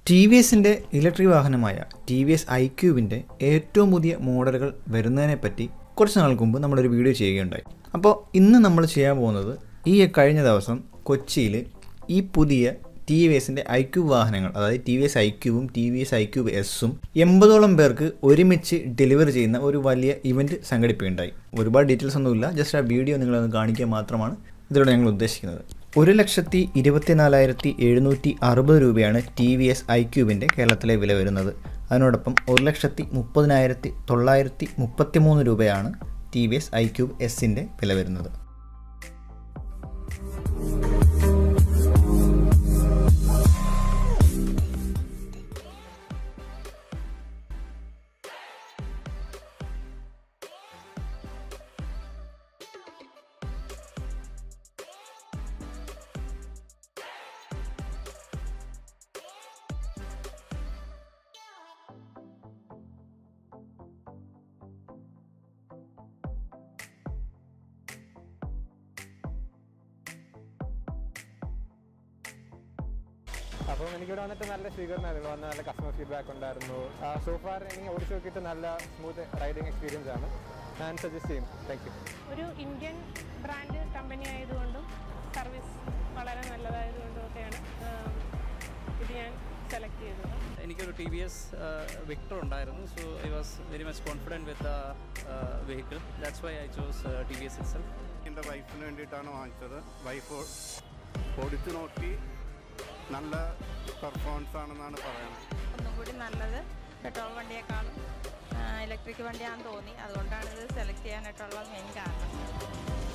T V എസിൻ്റെ electric വാഹനമായ T V S I ക്യൂബിൻ്റെ ഏറ്റവും പുതിയ മോഡലുകൾ വരുന്നതിനെപ്പറ്റി കുറച്ച് നാൾക്ക് മുമ്പ് നമ്മളൊരു വീഡിയോ ചെയ്യുകയുണ്ടായി അപ്പോൾ ഇന്ന് നമ്മൾ ചെയ്യാൻ പോകുന്നത് ഈ കഴിഞ്ഞ ദിവസം കൊച്ചിയിൽ ഈ പുതിയ ടി വി എസിൻ്റെ ഐ ക്യൂബ് വാഹനങ്ങൾ അതായത് ടി വി എസ് ഐ ക്യൂബും T V S I cube എസും എൺപതോളം പേർക്ക് ഒരുമിച്ച് ഡെലിവറി ചെയ്യുന്ന ഒരു വലിയ ഇവൻറ്റ് സംഘടിപ്പിക്കുകയുണ്ടായി ഒരുപാട് ഡീറ്റെയിൽസ് ഒന്നുമില്ല ജസ്റ്റ് ആ വീഡിയോ നിങ്ങളൊന്ന് കാണിക്കുക മാത്രമാണ് ഇതിലൂടെ ഞങ്ങൾ ഉദ്ദേശിക്കുന്നത് ഒരു ലക്ഷത്തി ഇരുപത്തിനാലായിരത്തി എഴുന്നൂറ്റി അറുപത് രൂപയാണ് ടി വി എസ് ഐ ക്യൂബിൻ്റെ കേരളത്തിലെ വില വരുന്നത് അതിനോടൊപ്പം ഒരു ലക്ഷത്തി മുപ്പതിനായിരത്തി തൊള്ളായിരത്തി മുപ്പത്തി മൂന്ന് രൂപയാണ് T V S I cube എസിൻ്റെ വില വരുന്നത് അപ്പം എനിക്കിവിടെ വന്നിട്ട് നല്ല സ്വീകരണമായിരുന്നു വന്ന നല്ല കസ്റ്റമർ ഫീഡ്ബാക്ക് ഉണ്ടായിരുന്നു സോ ഫാർ എനിക്ക് ഓടിച്ചു നോക്കിയിട്ട് നല്ല സ്മൂത്ത് റൈഡിങ് എക്സ്പീരിയൻസ് ആണ് ഞാൻ സജസ്റ്റ് ചെയ്യും താങ്ക് യു ഒരു ഇന്ത്യൻ ബ്രാൻഡ് കമ്പനി ആയതുകൊണ്ടും സർവീസ് വളരെ നല്ലതായതുകൊണ്ടും ഒക്കെയാണ് ആം, ഇത് ഞാൻ സെലക്ട് ചെയ്തത് എനിക്കൊരു ടി വി എസ് വിക്ടർ ഉണ്ടായിരുന്നു so I was very much confident with vehicle that's why I chose T V S itself എൻ്റെ വൈഫിന് വേണ്ടിയിട്ടാണ് വാങ്ങിച്ചത് വൈഫ് ഓടിച്ചു നോക്കി നല്ല പെർഫോമൻസ് ആണെന്നാണ് പറയുന്നത് ഒന്നും കൂടി നല്ലത് പെട്രോൾ വണ്ടിയേക്കാളും ഇലക്ട്രിക് വണ്ടിയാണെന്ന് തോന്നി അതുകൊണ്ടാണ് ഇത് സെലക്ട് ചെയ്യാനായിട്ടുള്ള മെയിൻ കാരണം